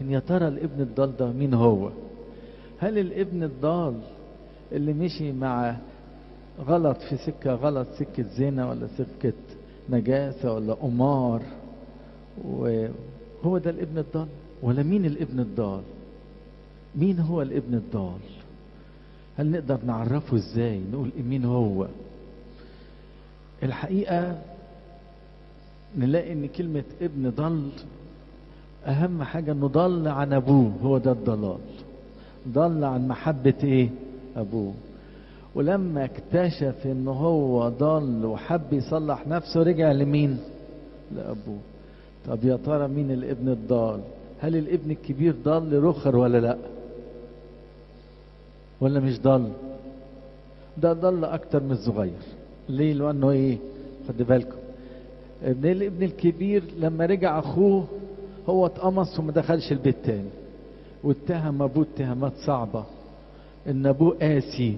لكن يا ترى الابن الضال ده مين هو هل الابن الضال اللي مشي مع غلط في سكة غلط سكة زنا ولا سكة نجاسة ولا قمار وهو ده الابن الضال ولا مين الابن الضال مين هو الابن الضال هل نقدر نعرفه ازاي نقول مين هو الحقيقة نلاقي ان كلمة ابن ضل اهم حاجة انه ضل عن ابوه هو ده الضلال ضل عن محبة ايه ابوه ولما اكتشف ان هو ضل وحب يصلح نفسه رجع لمين لابوه طب يا ترى مين الابن الضال هل الابن الكبير ضل رخر ولا لا ولا مش ضل ده ضل اكتر من الصغير ليه لانه ايه خد بالكم ابن الابن الكبير لما رجع اخوه هو اتقمص وما دخلش البيت تاني واتهم ابوه اتهامات صعبه ان ابوه قاسي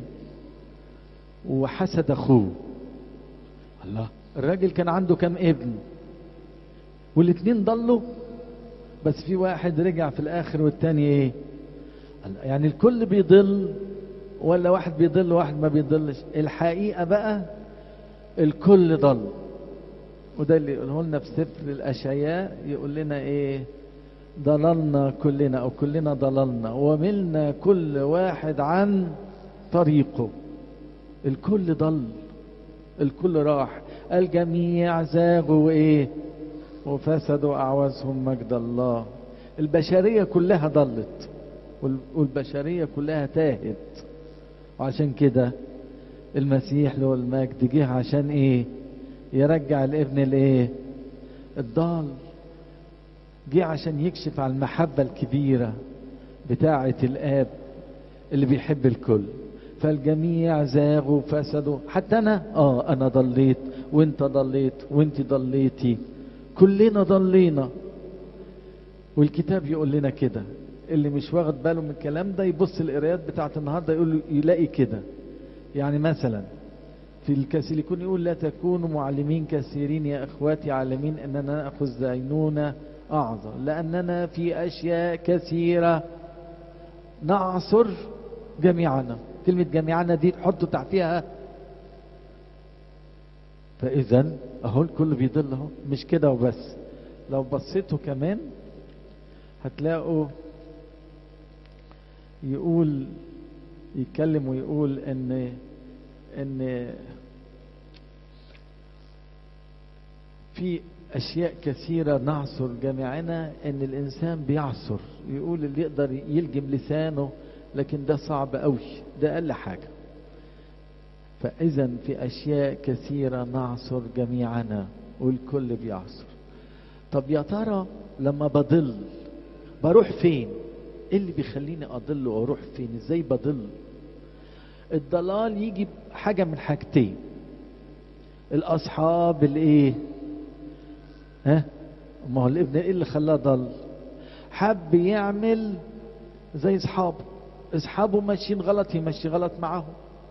وحسد اخوه الله الراجل كان عنده كام ابن والاتنين ضلوا بس في واحد رجع في الاخر والتاني ايه يعني الكل بيضل ولا واحد بيضل وواحد ما بيضلش الحقيقه بقى الكل ضل وده اللي يقوله لنا في سفر الاشعياء يقول لنا ايه ضللنا كلنا او كلنا ضللنا وملنا كل واحد عن طريقه الكل ضل الكل راح الجميع زاغوا وايه وفسدوا اعوازهم مجد الله البشريه كلها ضلت والبشريه كلها تاهت وعشان كده المسيح له المجد جه عشان ايه يرجع الابن الايه الضال جه عشان يكشف عن المحبه الكبيره بتاعه الاب اللي بيحب الكل فالجميع زاغوا فسدوا حتى انا اه انا ضليت وانت ضليت وانت ضليتي كلنا ضلينا والكتاب يقول لنا كده اللي مش واخد باله من الكلام ده يبص القرايات بتاعت النهارده يقول يلاقي كده يعني مثلا في الكاسيليكون يقول لا تكونوا معلمين كثيرين يا اخواتي عالمين اننا ناخذ دينونه اعظم لاننا في اشياء كثيره نعصر جميعنا كلمه جميعنا دي تحطوا تحتها فاذا اهو الكل بيضل اهو مش كده وبس لو بصيتوا كمان هتلاقوا يقول يتكلم ويقول ان ان في اشياء كثيره نعصر جميعنا ان الانسان بيعصر يقول اللي يقدر يلجم لسانه لكن ده صعب قوي ده اقل حاجه فاذا في اشياء كثيره نعصر جميعنا والكل بيعصر طب يا ترى لما بضل بروح فين ايه اللي بيخليني اضل واروح فين ازاي بضل الضلال يجي حاجه من حاجتين الاصحاب الايه ها ما هو الابن ايه اللي خلاه ضل حب يعمل زي اصحابه اصحابه ماشيين غلط يمشي غلط معاهم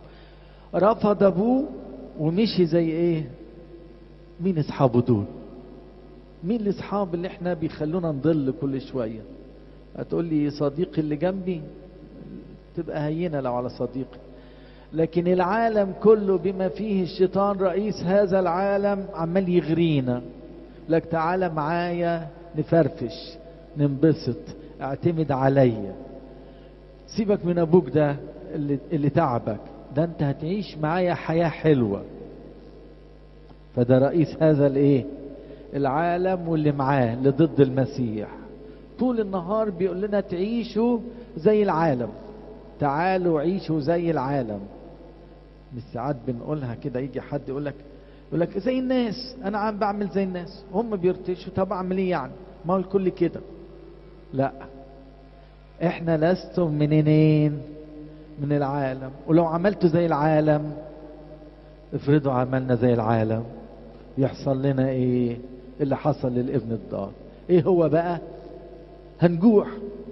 رفض ابوه ومشي زي ايه مين اصحابه دول مين الاصحاب اللي احنا بيخلونا نضل كل شويه هتقول لي صديقي اللي جنبي تبقى هينه لو على صديقي لكن العالم كله بما فيه الشيطان رئيس هذا العالم عمال يغرينا لك تعالى معايا نفرفش ننبسط اعتمد عليا سيبك من ابوك ده اللي, اللي تعبك ده انت هتعيش معايا حياة حلوة فده رئيس هذا الايه العالم واللي معاه اللي ضد المسيح طول النهار بيقول لنا تعيشوا زي العالم تعالوا عيشوا زي العالم مش ساعات بنقولها كده يجي حد يقول لك يقول لك زي الناس انا عم بعمل زي الناس هم بيرتشوا طب اعمل ايه يعني ما هو الكل كده لا احنا لستم منين من العالم ولو عملتوا زي العالم افرضوا عملنا زي العالم يحصل لنا ايه اللي حصل للابن الضال ايه هو بقى هنجوع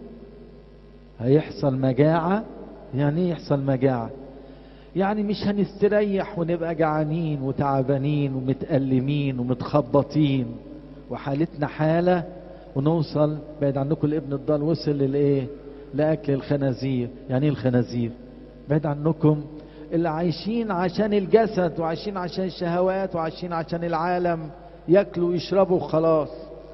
هيحصل مجاعة يعني ايه يحصل مجاعة يعني مش هنستريح ونبقى جعانين وتعبانين ومتألمين ومتخبطين وحالتنا حالة ونوصل بعيد عنكم الابن الضال وصل للايه لاكل الخنازير يعني ايه الخنازير بعيد عنكم اللي عايشين عشان الجسد وعايشين عشان الشهوات وعايشين عشان العالم ياكلوا ويشربوا وخلاص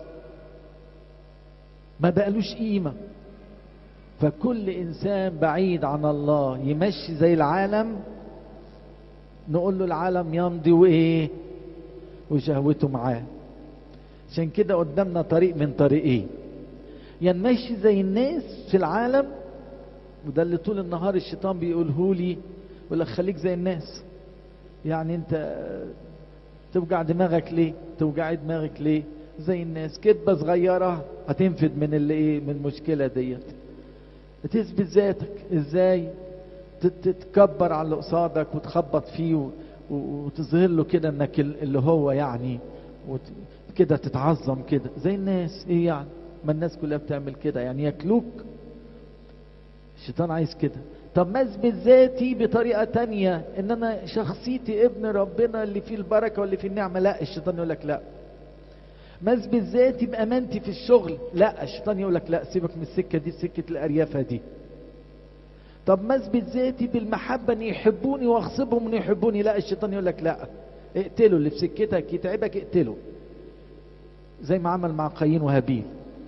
ما بقالوش قيمة فكل إنسان بعيد عن الله يمشي زي العالم نقول له العالم يمضي وإيه وشهوته معاه عشان كده قدامنا طريق من طريقين يا نمشي زي الناس في العالم وده اللي طول النهار الشيطان بيقوله لي يقول لك خليك زي الناس يعني انت توجع دماغك ليه توجعي دماغك ليه زي الناس كدبه صغيره هتنفد من اللي ايه من المشكله ديت تثبت ذاتك ازاي تتكبر على اللي قصادك وتخبط فيه وتظهر له كده انك اللي هو يعني كده تتعظم كده زي الناس ايه يعني ما الناس كلها بتعمل كده يعني ياكلوك الشيطان عايز كده طب ما اثبت ذاتي بطريقه تانية ان انا شخصيتي ابن ربنا اللي فيه البركه واللي فيه النعمه لا الشيطان يقول لك لا ما اثبت ذاتي بامانتي في الشغل لا الشيطان يقول لك لا سيبك من السكه دي سكه الاريافه دي طب ما اثبت ذاتي بالمحبه ان يحبوني واغصبهم ان يحبوني لا الشيطان يقول لك لا اقتله اللي في سكتك يتعبك اقتله زي ما عمل مع قايين وهابيل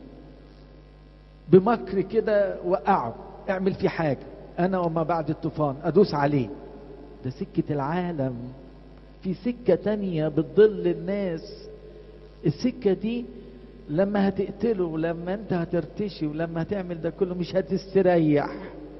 بمكر كده وقعه اعمل فيه حاجه انا وما بعد الطوفان ادوس عليه ده سكة العالم في سكة تانية بتضل الناس السكة دي لما هتقتله ولما انت هترتشي ولما هتعمل ده كله مش هتستريح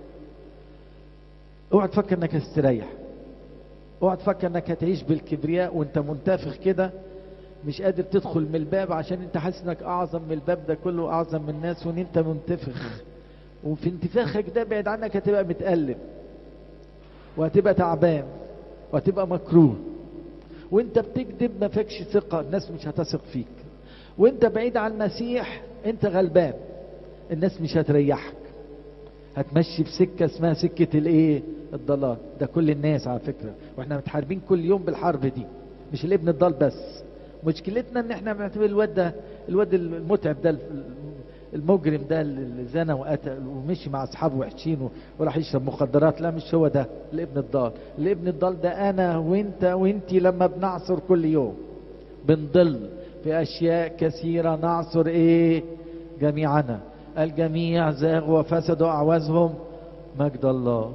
اوعى تفكر انك هتستريح اوعى تفكر انك هتعيش بالكبرياء وانت منتفخ كده مش قادر تدخل من الباب عشان انت حاسس انك اعظم من الباب ده كله اعظم من الناس وان انت منتفخ وفي انتفاخك ده بعيد عنك هتبقى متألم وهتبقى تعبان وهتبقى مكروه وانت بتكذب ما فيكش ثقة الناس مش هتثق فيك وانت بعيد عن المسيح انت غلبان الناس مش هتريحك هتمشي في سكة اسمها سكة الايه الضلال ده كل الناس على فكرة واحنا متحاربين كل يوم بالحرب دي مش الابن الضال بس مشكلتنا ان احنا بنعتبر الواد ده الواد المتعب ده المجرم ده اللي زنى وقتل ومشي مع اصحابه وحشين وراح يشرب مخدرات لا مش هو ده الابن الضال الابن الضال ده انا وانت وانتي لما بنعصر كل يوم بنضل في اشياء كثيرة نعصر ايه جميعنا الجميع زاغوا وفسدوا اعوازهم مجد الله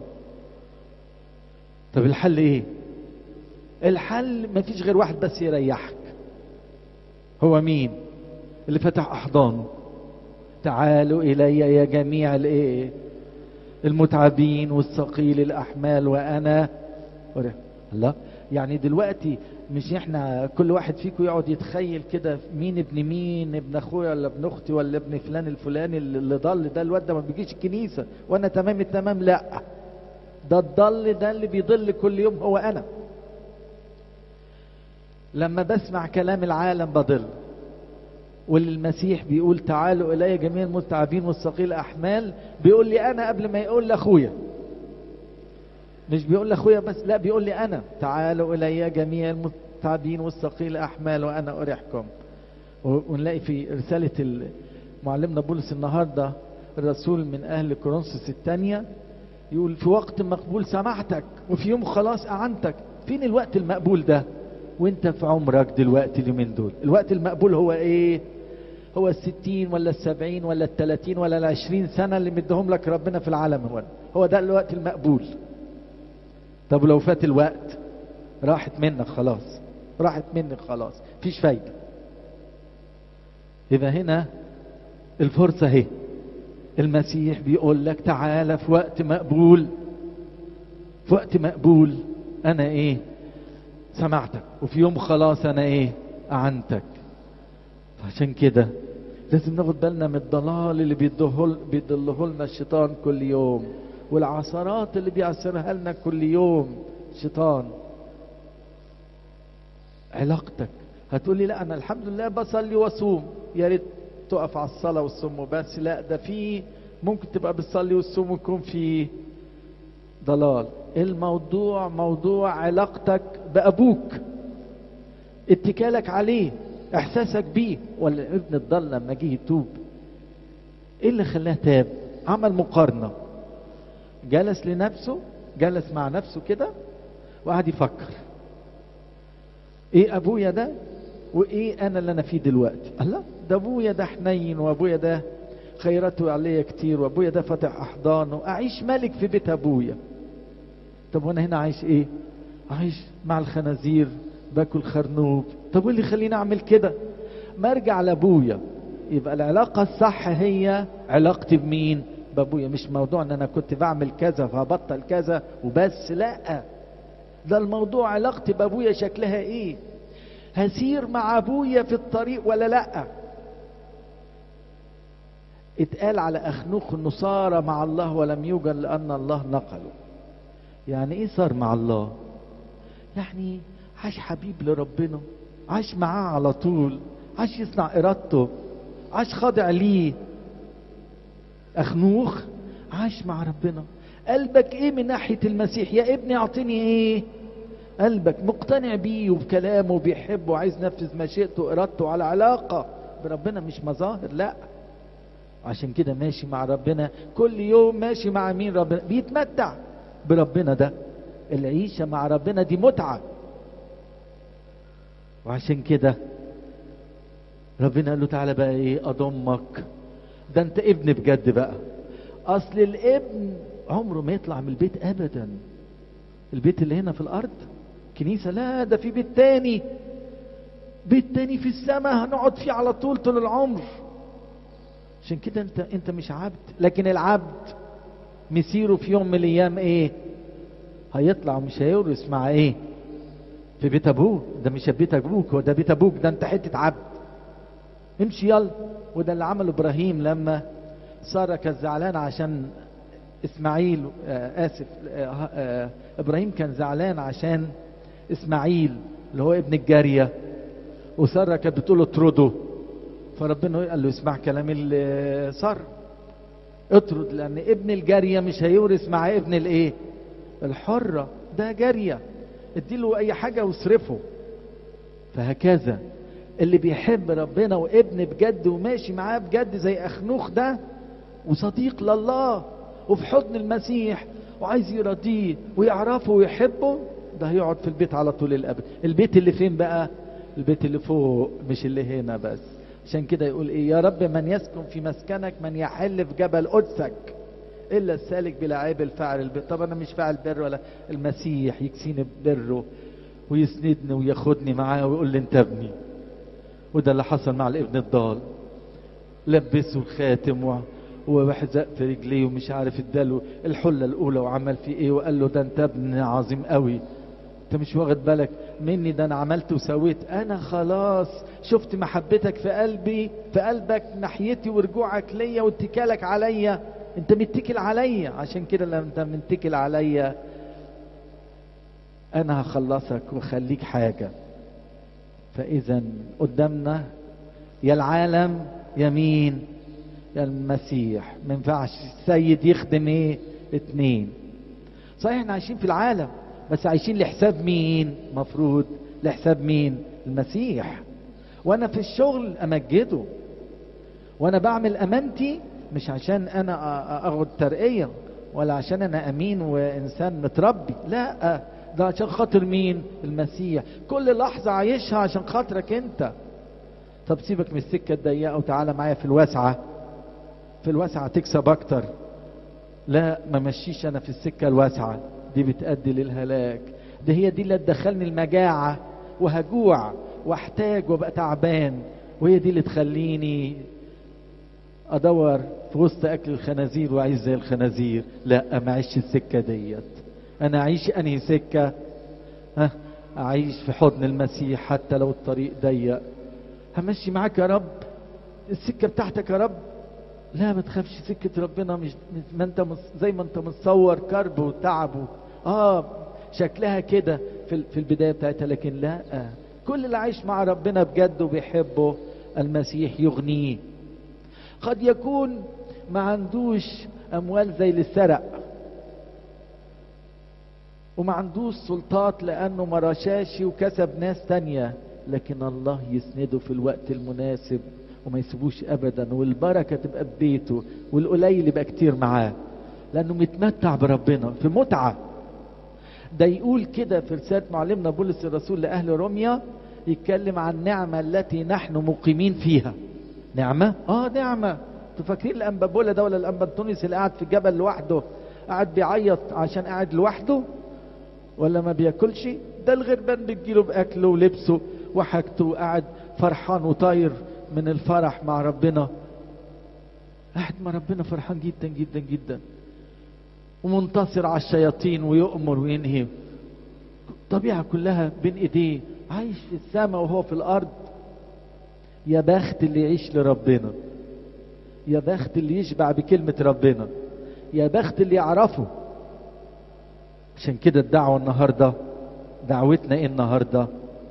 طب الحل ايه الحل مفيش غير واحد بس يريحك هو مين اللي فتح احضانه تعالوا الي يا جميع الايه المتعبين والثقيل الاحمال وانا الله يعني دلوقتي مش احنا كل واحد فيكم يقعد يتخيل كده مين ابن مين ابن اخويا ولا ابن اختي ولا ابن فلان الفلاني اللي ضل ده الواد ده ما بيجيش الكنيسه وانا تمام التمام لا ده الضل ده اللي بيضل كل يوم هو انا لما بسمع كلام العالم بضل واللي المسيح بيقول تعالوا الي جميع المتعبين والثقيل احمال بيقول لي انا قبل ما يقول لاخويا مش بيقول لاخويا بس لا بيقول لي انا تعالوا الي جميع المتعبين والثقيل احمال وانا اريحكم ونلاقي في رساله معلمنا بولس النهارده الرسول من اهل كورنثوس الثانيه يقول في وقت مقبول سمعتك وفي يوم خلاص اعنتك فين الوقت المقبول ده وانت في عمرك دلوقتي اليومين دول الوقت المقبول هو ايه هو الستين ولا السبعين ولا التلاتين ولا العشرين سنة اللي مدهم لك ربنا في العالم هو هو ده الوقت المقبول طب لو فات الوقت راحت منك خلاص راحت منك خلاص فيش فايدة يبقى هنا الفرصة اهي المسيح بيقول لك تعالى في وقت مقبول في وقت مقبول انا ايه سمعتك وفي يوم خلاص انا ايه اعنتك فعشان كده لازم ناخد بالنا من الضلال اللي بيضله لنا الشيطان كل يوم والعثرات اللي بيعثرها لنا كل يوم شيطان علاقتك هتقولي لا انا الحمد لله بصلي واصوم يا ريت تقف على الصلاه والصوم وبس لا ده في ممكن تبقى بتصلي والصوم ويكون في ضلال الموضوع موضوع علاقتك بابوك اتكالك عليه احساسك بيه ولا ابن الضال لما جه يتوب ايه اللي خلاه تاب عمل مقارنة جلس لنفسه جلس مع نفسه كده وقعد يفكر ايه ابويا ده وايه انا اللي انا فيه دلوقتي الله ده ابويا ده حنين وابويا ده خيراته عليا كتير وابويا ده فاتح احضانه اعيش ملك في بيت ابويا طب وانا هنا عايش ايه عايش مع الخنازير باكل خرنوب طب واللي يخليني اعمل كده ما ارجع لابويا يبقى العلاقه الصح هي علاقتي بمين بابويا مش موضوع ان انا كنت بعمل كذا فهبطل كذا وبس لا ده الموضوع علاقتي بابويا شكلها ايه هسير مع ابويا في الطريق ولا لا اتقال على اخنوخ انه صار مع الله ولم يوجد لان الله نقله يعني ايه صار مع الله يعني عاش حبيب لربنا عاش معاه على طول عاش يصنع ارادته عاش خاضع ليه اخنوخ عاش مع ربنا قلبك ايه من ناحيه المسيح يا ابني اعطيني ايه قلبك مقتنع بيه وبكلامه وبيحبه وعايز نفذ مشيئته وارادته على علاقه بربنا مش مظاهر لا عشان كده ماشي مع ربنا كل يوم ماشي مع مين ربنا بيتمتع بربنا ده العيشة مع ربنا دي متعة وعشان كده ربنا قال له تعالى بقى ايه اضمك ده انت ابن بجد بقى اصل الابن عمره ما يطلع من البيت ابدا البيت اللي هنا في الارض كنيسة لا ده في بيت تاني بيت تاني في السماء هنقعد فيه على طول طول العمر عشان كده انت انت مش عبد لكن العبد مسيره في يوم من الايام ايه هيطلع ومش هيورث مع ايه في بيت ابوه ده مش بيت ابوك هو ده بيت ابوك ده انت حته عبد امشي يلا وده اللي عمله ابراهيم لما ساره كانت زعلانه عشان اسماعيل آه اسف آه آه ابراهيم كان زعلان عشان اسماعيل اللي هو ابن الجاريه وساره كانت بتقول له اطرده فربنا قال له اسمع كلام ساره اطرد لان ابن الجاريه مش هيورث مع ابن الايه الحره ده جاريه اديله اي حاجه واصرفه فهكذا اللي بيحب ربنا وابن بجد وماشي معاه بجد زي اخنوخ ده وصديق لله وفي حضن المسيح وعايز يرضيه ويعرفه ويحبه ده هيقعد في البيت على طول الابد البيت اللي فين بقى البيت اللي فوق مش اللي هنا بس عشان كده يقول ايه يا رب من يسكن في مسكنك من يحل في جبل قدسك الا السالك بلا عيب الفاعل البر طب انا مش فاعل بر ولا المسيح يكسيني ببره ويسندني وياخدني معاه ويقول لي انت ابني وده اللي حصل مع الابن الضال لبسه الخاتم و... وحزق في رجليه ومش عارف اداله الحله الاولى وعمل فيه ايه وقال له ده انت ابن عظيم قوي انت مش واخد بالك مني ده انا عملت وسويت انا خلاص شفت محبتك في قلبي في قلبك ناحيتي ورجوعك ليا واتكالك عليا انت متكل عليا عشان كده لما انت متكل عليا انا هخلصك واخليك حاجة فاذا قدامنا يا العالم يا مين يا المسيح ما ينفعش السيد يخدم ايه اتنين صحيح احنا عايشين في العالم بس عايشين لحساب مين مفروض لحساب مين المسيح وانا في الشغل امجده وانا بعمل امانتي مش عشان انا اخد ترقية ولا عشان انا امين وانسان متربي لا ده عشان خاطر مين المسيح كل لحظة عايشها عشان خاطرك انت طب سيبك من السكة الضيقة وتعالى معايا في الواسعة في الواسعة تكسب اكتر لا ما مشيش انا في السكة الواسعة دي بتأدي للهلاك دي هي دي اللي تدخلني المجاعة وهجوع واحتاج وابقى تعبان وهي دي اللي تخليني ادور في وسط اكل الخنازير واعيش زي الخنازير لا ما اعيش السكة ديت انا اعيش انهي سكة ها اعيش في حضن المسيح حتى لو الطريق ضيق همشي معاك يا رب السكة بتاعتك يا رب لا ما تخافش سكة ربنا مش ما انت زي ما انت متصور كرب وتعب اه شكلها كده في في البداية بتاعتها لكن لا كل اللي عايش مع ربنا بجد وبيحبه المسيح يغنيه قد يكون ما عندوش اموال زي اللي سرق وما عندوش سلطات لانه ما رشاش وكسب ناس تانية لكن الله يسنده في الوقت المناسب وما يسيبوش ابدا والبركه تبقى في بيته والقليل يبقى كتير معاه لانه متمتع بربنا في متعه ده يقول كده في رساله معلمنا بولس الرسول لاهل روميا يتكلم عن النعمه التي نحن مقيمين فيها نعمه اه نعمه تفكرين الانبابولا ده ولا الانبانتونيس اللي قاعد في الجبل لوحده قاعد بيعيط عشان قاعد لوحده ولا ما بياكلش ده الغربان بتجيله باكله ولبسه وحاجته وقاعد فرحان وطاير من الفرح مع ربنا قاعد مع ربنا فرحان جدا جدا جدا ومنتصر على الشياطين ويؤمر وينهي الطبيعة كلها بين ايديه عايش في السماء وهو في الارض يا بخت اللي يعيش لربنا يا بخت اللي يشبع بكلمة ربنا يا بخت اللي يعرفه عشان كده الدعوة النهاردة دعوتنا ايه النهاردة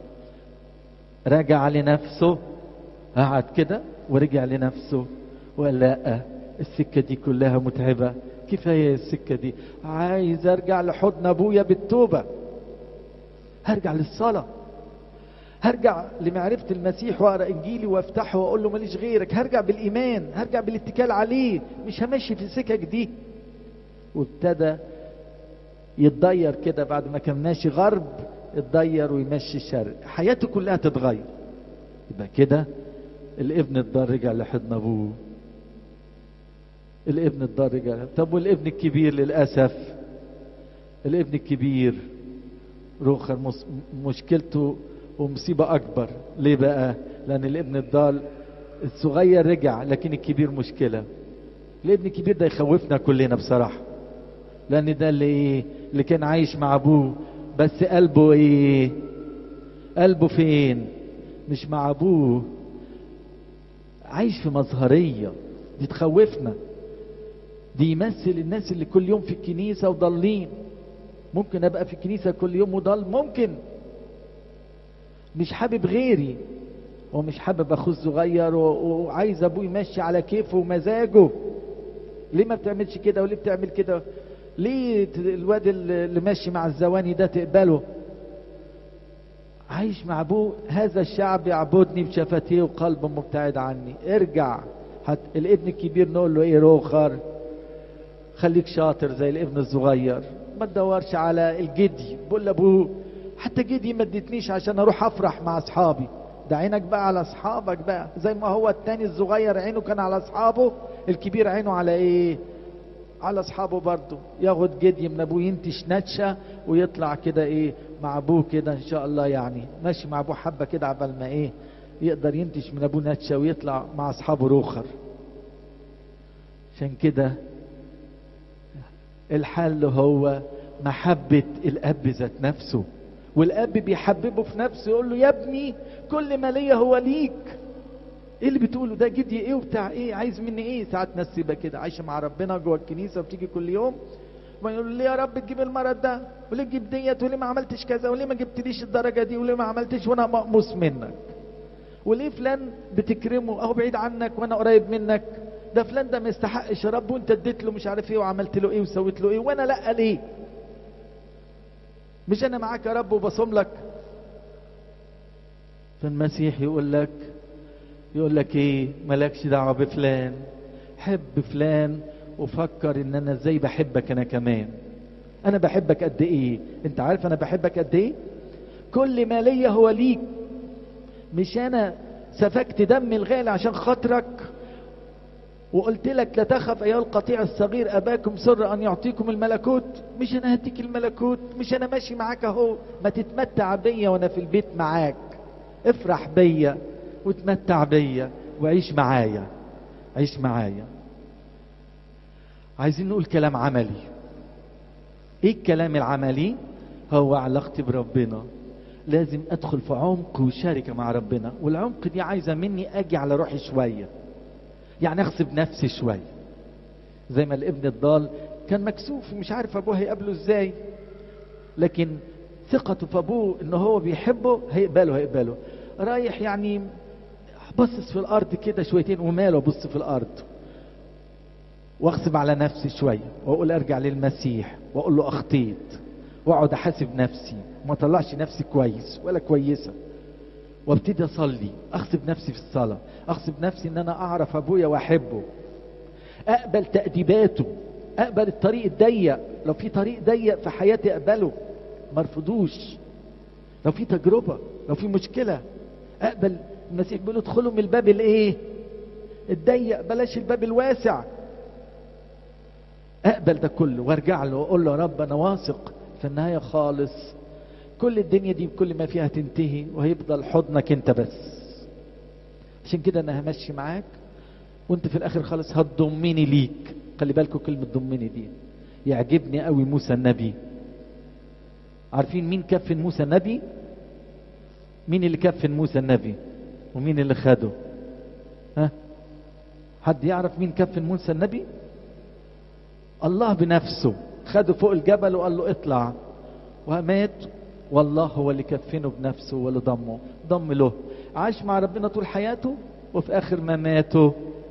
راجع لنفسه قعد كده ورجع لنفسه وقال لا السكة دي كلها متعبة كفاية السكة دي عايز ارجع لحضن ابويا بالتوبة هرجع للصلاة هرجع لمعرفة المسيح واقرا انجيلي وافتحه واقول له ماليش غيرك هرجع بالايمان هرجع بالاتكال عليه مش همشي في السكك دي وابتدى يتضير كده بعد ما كان ماشي غرب اتضير ويمشي الشرق حياته كلها تتغير يبقى كده الابن الضال رجع لحضن ابوه الابن الضال رجع طب والابن الكبير للاسف الابن الكبير روخر مس... مشكلته ومصيبة أكبر ليه بقى لأن الابن الضال الصغير رجع لكن الكبير مشكلة الابن الكبير ده يخوفنا كلنا بصراحة لأن ده اللي إيه اللي كان عايش مع أبوه بس قلبه إيه قلبه فين مش مع أبوه عايش في مظهرية دي تخوفنا دي يمثل الناس اللي كل يوم في الكنيسة وضالين ممكن أبقى في الكنيسة كل يوم وضال ممكن مش حابب غيري ومش حابب اخوه الصغير وعايز ابوه يمشي على كيفه ومزاجه ليه ما بتعملش كده وليه بتعمل كده ليه الواد اللي ماشي مع الزواني ده تقبله عايش مع ابوه هذا الشعب يعبدني بشفتيه وقلبه مبتعد عني ارجع حت الابن الكبير نقول له ايه روخر خليك شاطر زي الابن الصغير ما تدورش على الجدي بقول لابوه حتى جدي ما ادتنيش عشان اروح افرح مع اصحابي ده عينك بقى على اصحابك بقى زي ما هو التاني الصغير عينه كان على اصحابه الكبير عينه على ايه على اصحابه برضه ياخد جدي من ابوه ينتش نتشه ويطلع كده ايه مع ابوه كده ان شاء الله يعني ماشي مع ابوه حبه كده عبال ما ايه يقدر ينتش من ابوه نتشه ويطلع مع اصحابه روخر عشان كده الحل هو محبه الاب ذات نفسه والاب بيحببه في نفسه يقول له يا ابني كل ما ليا هو ليك ايه اللي بتقوله ده جدي ايه وبتاع ايه عايز مني ايه ساعات ناس تبقى كده عايشه مع ربنا جوه الكنيسه وبتيجي كل يوم ما يقول ليه يا رب تجيب المرض ده وليه تجيب ديت وليه ما عملتش كذا وليه ما جبتليش الدرجه دي وليه ما عملتش وانا مقموس منك وليه فلان بتكرمه اهو بعيد عنك وانا قريب منك ده فلان ده ما يستحقش يا رب وانت اديت له مش عارف ايه وعملت له ايه وسويت له ايه وانا لا ليه مش انا معاك يا رب وبصوم لك فالمسيح يقول لك يقول لك ايه مالكش دعوه بفلان حب فلان وفكر ان انا ازاي بحبك انا كمان انا بحبك قد ايه انت عارف انا بحبك قد ايه كل ما ليا هو ليك مش انا سفكت دمي الغالي عشان خاطرك وقلت لك لا تخف ايها القطيع الصغير اباكم سر ان يعطيكم الملكوت مش انا هديك الملكوت مش انا ماشي معاك اهو ما تتمتع بيا وانا في البيت معاك افرح بيا وتمتع بيا وعيش معايا عيش معايا عايزين نقول كلام عملي ايه الكلام العملي هو علاقتي بربنا لازم ادخل في عمق وشاركه مع ربنا والعمق دي عايزه مني اجي على روحي شويه يعني اغصب نفسي شويه زي ما الابن الضال كان مكسوف ومش عارف ابوه هيقابله ازاي لكن ثقته في ابوه ان هو بيحبه هيقبله هيقبله رايح يعني بصص في الارض كده شويتين وماله ابص في الارض واغصب على نفسي شويه واقول ارجع للمسيح واقول له اخطيت واقعد احاسب نفسي وما اطلعش نفسي كويس ولا كويسه وابتدي اصلي اغصب نفسي في الصلاه اغصب نفسي ان انا اعرف ابويا واحبه اقبل تاديباته اقبل الطريق الضيق لو في طريق ضيق في حياتي اقبله ما ارفضوش لو في تجربه لو في مشكله اقبل المسيح بيقول ادخلوا من الباب الايه الضيق بلاش الباب الواسع اقبل ده كله وارجع له واقول له يا رب انا واثق في النهايه خالص كل الدنيا دي بكل ما فيها تنتهي وهيفضل حضنك انت بس عشان كده انا همشي معاك وانت في الاخر خالص هتضمني ليك خلي بالكم كلمه ضمني دي يعجبني قوي موسى النبي عارفين مين كفن موسى النبي مين اللي كفن موسى النبي ومين اللي خده ها حد يعرف مين كفن موسى النبي الله بنفسه خده فوق الجبل وقال له اطلع ومات والله هو اللي كفنه بنفسه واللي ضمه ضم له عاش مع ربنا طول حياته وفي اخر ما ماته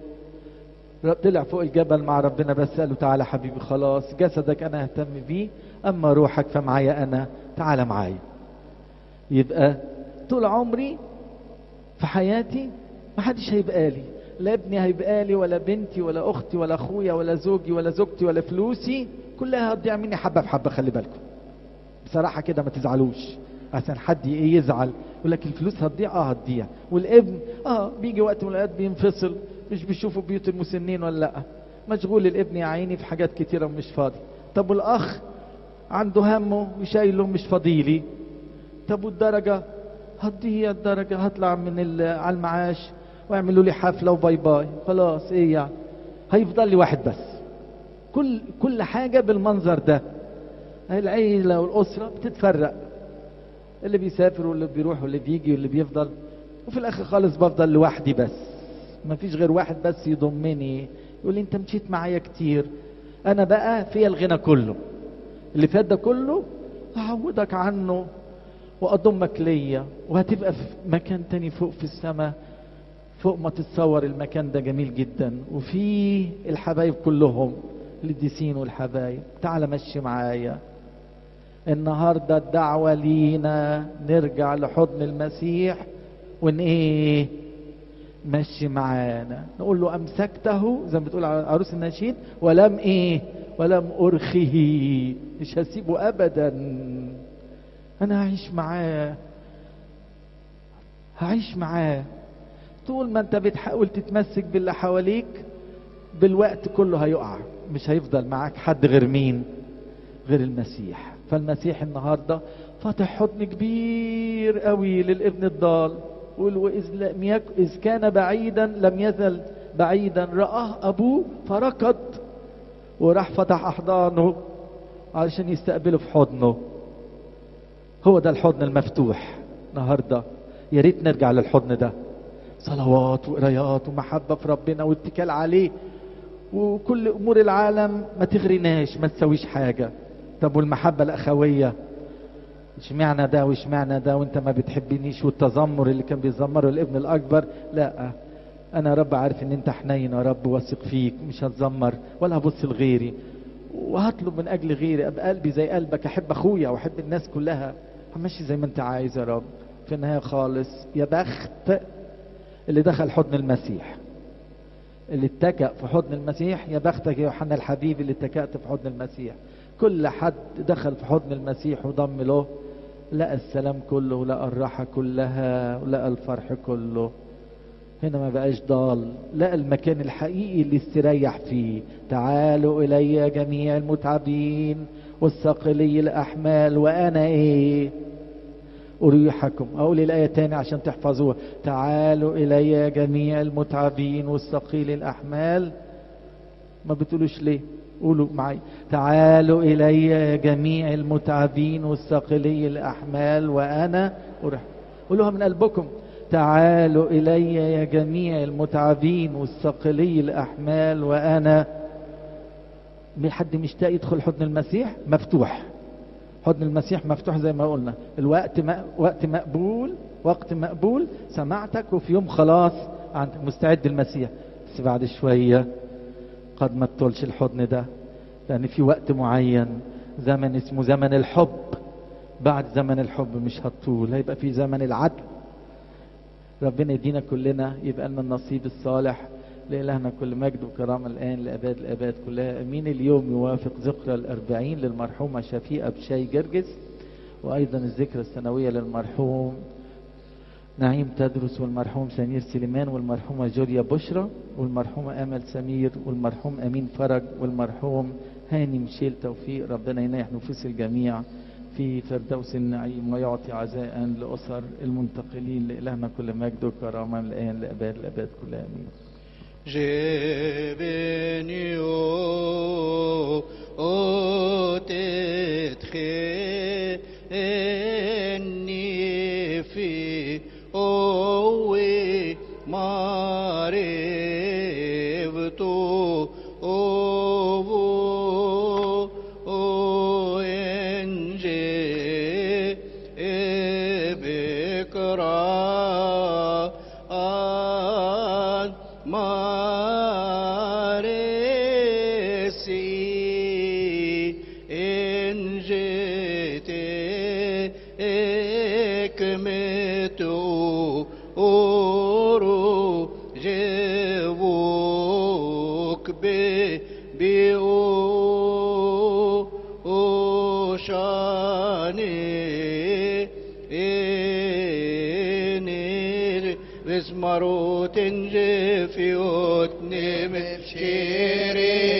طلع فوق الجبل مع ربنا بس قال له تعالى حبيبي خلاص جسدك انا اهتم بيه اما روحك فمعايا انا تعالى معايا يبقى طول عمري في حياتي ما حدش هيبقى لي لا ابني هيبقى لي ولا بنتي ولا اختي ولا اخويا ولا زوجي ولا زوجتي ولا فلوسي كلها هتضيع مني حبه بحبه خلي بالكم بصراحه كده ما تزعلوش عشان حد ايه يزعل يقول لك الفلوس هتضيع اه هتضيع والابن اه بيجي وقت من الاوقات بينفصل مش بيشوفوا بيوت المسنين ولا لا مشغول الابن يا عيني في حاجات كتيره ومش فاضي طب والاخ عنده همه وشايله مش فاضيلي طب والدرجه هتضيع الدرجه هطلع من على المعاش واعملوا لي حفله وباي باي خلاص ايه يعني هيفضل لي واحد بس كل كل حاجه بالمنظر ده العيله والاسره بتتفرق اللي بيسافر واللي بيروح واللي بيجي واللي بيفضل وفي الاخر خالص بفضل لوحدي بس ما فيش غير واحد بس يضمني يقول لي انت مشيت معايا كتير انا بقى فيا الغنى كله اللي فات ده كله هعودك عنه واضمك ليا وهتبقى في مكان تاني فوق في السماء فوق ما تتصور المكان ده جميل جدا وفي الحبايب كلهم القديسين والحبايب تعال مشي معايا النهارده الدعوه لينا نرجع لحضن المسيح ون ايه مشي معانا نقول له امسكته زي ما بتقول على عروس النشيد ولم ايه ولم ارخه مش هسيبه ابدا انا هعيش معاه هعيش معاه طول ما انت بتحاول تتمسك باللي حواليك بالوقت كله هيقع مش هيفضل معاك حد غير مين غير المسيح فالمسيح النهارده فاتح حضن كبير قوي للابن الضال يقول وإذ لم يك... إذ كان بعيدا لم يزل بعيدا رآه أبوه فركض وراح فتح أحضانه علشان يستقبله في حضنه هو ده الحضن المفتوح النهارده يا ريت نرجع للحضن ده صلوات وقرايات ومحبة في ربنا واتكال عليه وكل أمور العالم ما تغريناش ما تسويش حاجة طب والمحبة الأخوية اشمعنى ده واشمعنى ده وانت ما بتحبنيش والتذمر اللي كان بيتذمره الابن الاكبر لا انا يا رب عارف ان انت حنين يا رب واثق فيك مش هتذمر ولا هبص لغيري وهطلب من اجل غيري ابقى قلبي زي قلبك احب اخويا واحب الناس كلها همشي زي ما انت عايز يا رب في النهايه خالص يا بخت اللي دخل حضن المسيح اللي اتكأ في حضن المسيح يا بختك يا يوحنا الحبيب اللي اتكأت في حضن المسيح كل حد دخل في حضن المسيح وضم له لقى السلام كله ولقى الراحة كلها ولقى الفرح كله هنا ما بقاش ضال لقى المكان الحقيقي اللي استريح فيه تعالوا إلي جميع المتعبين والثقلي الأحمال وأنا إيه أريحكم أقول الآية تاني عشان تحفظوها تعالوا إلي جميع المتعبين والثقيل الأحمال ما بتقولوش ليه قولوا معي تعالوا إلي جميع المتعبين والثقلي الأحمال وأنا أريح قولوها من قلبكم تعالوا إلي يا جميع المتعبين والثقلي الأحمال وأنا حد مشتاق يدخل حضن المسيح مفتوح حضن المسيح مفتوح زي ما قلنا الوقت م... وقت مقبول وقت مقبول سمعتك وفي يوم خلاص عند مستعد المسيح بس بعد شوية قد ما تطولش الحضن ده لأن في وقت معين زمن اسمه زمن الحب بعد زمن الحب مش هتطول هيبقى في زمن العدل ربنا يدينا كلنا يبقى لنا النصيب الصالح لإلهنا كل مجد وكرامة الآن لأباد الآباد كلها أمين اليوم يوافق ذكرى الأربعين للمرحومة شفيقة بشاي جرجس وأيضا الذكرى السنوية للمرحوم نعيم تدرس والمرحوم سمير سليمان والمرحومة جوليا بشرى والمرحومة أمل سمير والمرحوم أمين فرج والمرحوم هاني مشيل توفيق ربنا ينيح نفوس الجميع في فردوس النعيم ويعطي عزاء لأسر المنتقلين لإلهنا كل مجد وكرامة من الآن لأباد الأباد كلها آمين جبنيو او تدخلني في اوي معرفتو او او انجي بكرا مارسي إن جئت اكمتو أورو جيبوك بي بيو شاني إنير بسمروت جفيوت نمشيري